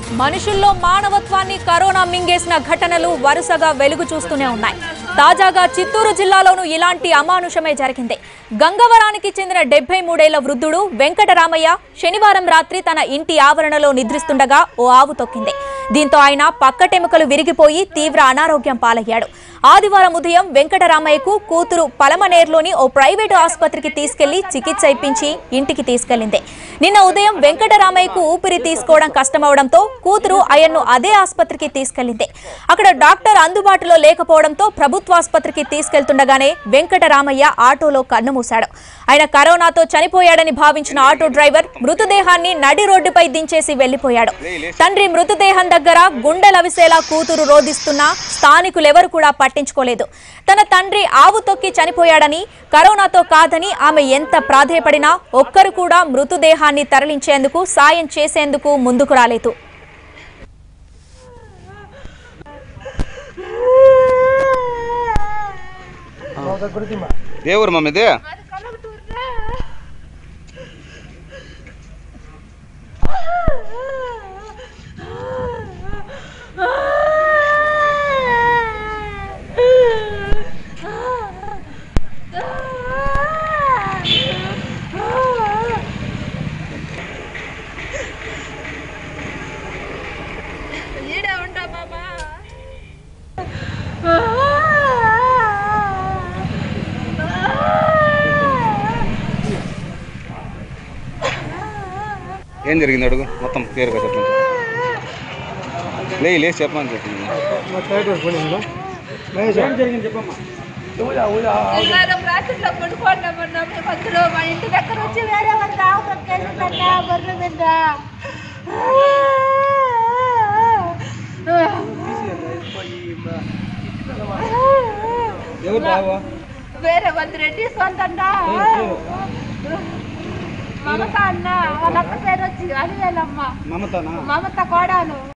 మనుషుల్లో మానవత్వాన్ని కరోనా మింగేసిన ఘటనలు వరుసగా వెలుగు చూస్తూనే ఉన్నాయి తాజాగా చిత్తూరు జిల్లాలోనూ ఇలాంటి అమానుషమే జరిగింది గంగవరానికి చెందిన డెబ్బై మూడేళ్ల వృద్ధుడు వెంకటరామయ్య శనివారం రాత్రి తన ఇంటి ఆవరణలో నిద్రిస్తుండగా ఓ ఆవు తొక్కింది దీంతో ఆయన పక్కటెముకలు విరిగిపోయి తీవ్ర అనారోగ్యం పాలయ్యాడు ఆదివారం ఉదయం వెంకటరామయ్యకు కూతురు పలమనేరులోని ఓ ప్రైవేటు ఆసుపత్రికి తీసుకెళ్లి చికిత్స ఇప్పించి ఇంటికి తీసుకెళ్లింది నిన్న ఉదయం వెంకటరామయ్యకు ఊపిరి తీసుకోవడం కష్టమవడంతో కూతురు ఆయన్ను అదే ఆసుపత్రికి తీసుకెళ్లింది అక్కడ డాక్టర్ అందుబాటులో లేకపోవడంతో ప్రభుత్వ ఆసుపత్రికి తీసుకెళ్తుండగానే వెంకటరామయ్య ఆటోలో కన్నుమూశాడు ఆయన కరోనాతో చనిపోయాడని భావించిన ఆటో డ్రైవర్ మృతదేహాన్ని నడి రోడ్డుపై దించేసి వెళ్లిపోయాడు తండ్రి మృతదేహం దగ్గర గుండెలవిసేలా కూతురు రోధిస్తున్నా స్థానికులెవరు కూడా పట్టించుకోలేదు తన తండ్రి ఆవు తొక్కి చనిపోయాడని కరోనాతో కాదని ఆమె ఎంత ప్రాధేయపడినా ఒక్కరు కూడా మృతదేహాన్ని తరలించేందుకు సాయం చేసేందుకు ముందుకు రాలేదు ఏ ఊరు మమ్మీ ఇది ఈడే ఉంటా బాబా ఏం జరిగింది అడుగు మొత్తం క్లియర్గా చెప్పండి లే లేచి చెప్పమని చెప్పింది శనివారం రాత్రిలో పడుకోండి మధ్యలో మా ఇంటి దగ్గర వచ్చి వేరే వాళ్ళ ఆవు తొక్కేసిందట బర్రె మీద వేరే వంద రెడ్డి సొంతంట మమత అన్న వాళ్ళ అక్క పేరు వచ్చి అలివేలమ్మ మమతనా మమత కోడాను